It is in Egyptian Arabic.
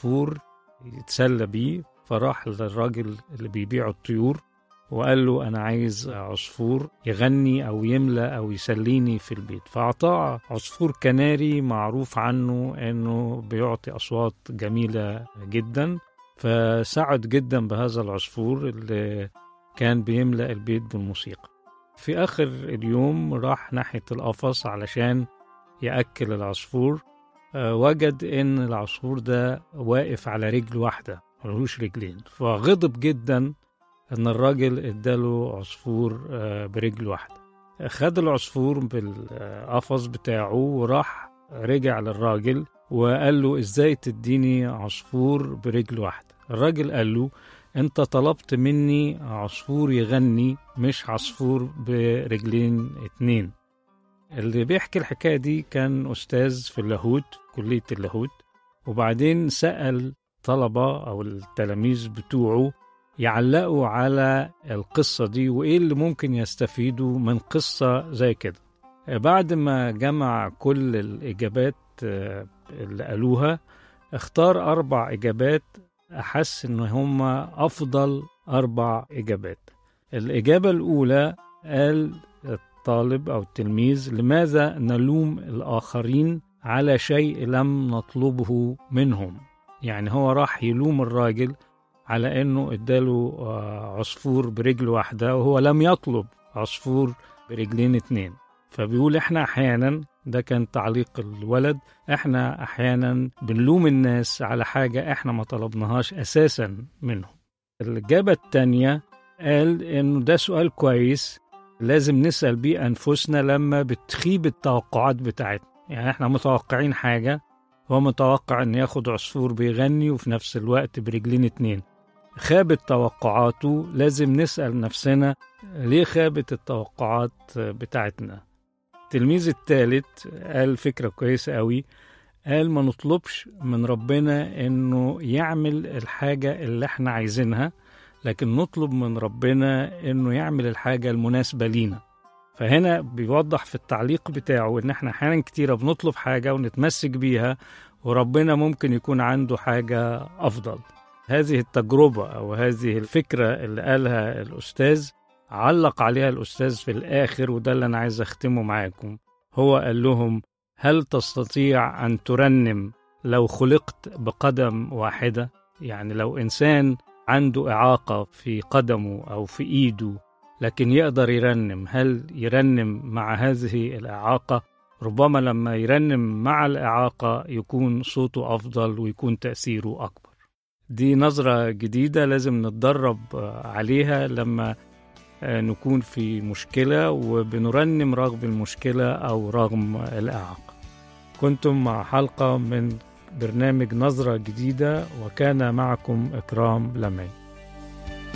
عصفور يتسلى بيه فراح للراجل اللي بيبيع الطيور وقال له أنا عايز عصفور يغني أو يملى أو يسليني في البيت فأعطاه عصفور كناري معروف عنه أنه بيعطي أصوات جميلة جدا فسعد جدا بهذا العصفور اللي كان بيملأ البيت بالموسيقى في آخر اليوم راح ناحية القفص علشان يأكل العصفور آه، وجد إن العصفور ده واقف على رجل واحدة ملهوش رجلين فغضب جدا إن الراجل اداله عصفور آه، برجل واحدة خد العصفور بالقفص بتاعه وراح رجع للراجل وقال له ازاي تديني عصفور برجل واحدة الراجل قال له انت طلبت مني عصفور يغني مش عصفور برجلين اتنين اللي بيحكي الحكاية دي كان أستاذ في اللاهوت كلية اللاهوت وبعدين سأل طلبة أو التلاميذ بتوعه يعلقوا على القصة دي وإيه اللي ممكن يستفيدوا من قصة زي كده بعد ما جمع كل الإجابات آه، اللي قالوها اختار أربع إجابات أحس إن هم أفضل أربع إجابات الإجابة الأولى قال الطالب أو التلميذ لماذا نلوم الآخرين على شيء لم نطلبه منهم يعني هو راح يلوم الراجل على انه اداله آه، عصفور برجل واحدة وهو لم يطلب عصفور برجلين اتنين فبيقول احنا احيانا ده كان تعليق الولد احنا احيانا بنلوم الناس على حاجة احنا ما طلبناهاش اساسا منهم الإجابة التانية قال انه ده سؤال كويس لازم نسأل بيه أنفسنا لما بتخيب التوقعات بتاعتنا يعني احنا متوقعين حاجة هو متوقع ان ياخد عصفور بيغني وفي نفس الوقت برجلين اتنين خابت توقعاته لازم نسأل نفسنا ليه خابت التوقعات بتاعتنا التلميذ الثالث قال فكرة كويسة قوي قال ما نطلبش من ربنا انه يعمل الحاجة اللي احنا عايزينها لكن نطلب من ربنا انه يعمل الحاجة المناسبة لينا فهنا بيوضح في التعليق بتاعه ان احنا احيانا كتيرة بنطلب حاجة ونتمسك بيها وربنا ممكن يكون عنده حاجة افضل هذه التجربة او هذه الفكرة اللي قالها الاستاذ علق عليها الاستاذ في الاخر وده اللي انا عايز اختمه معاكم هو قال لهم هل تستطيع ان ترنم لو خلقت بقدم واحدة يعني لو انسان عنده إعاقة في قدمه أو في إيده لكن يقدر يرنم هل يرنم مع هذه الإعاقة ربما لما يرنم مع الإعاقة يكون صوته أفضل ويكون تأثيره أكبر دي نظرة جديدة لازم نتدرب عليها لما نكون في مشكلة وبنرنم رغم المشكلة أو رغم الإعاقة كنتم مع حلقة من برنامج نظرة جديدة وكان معكم إكرام لمي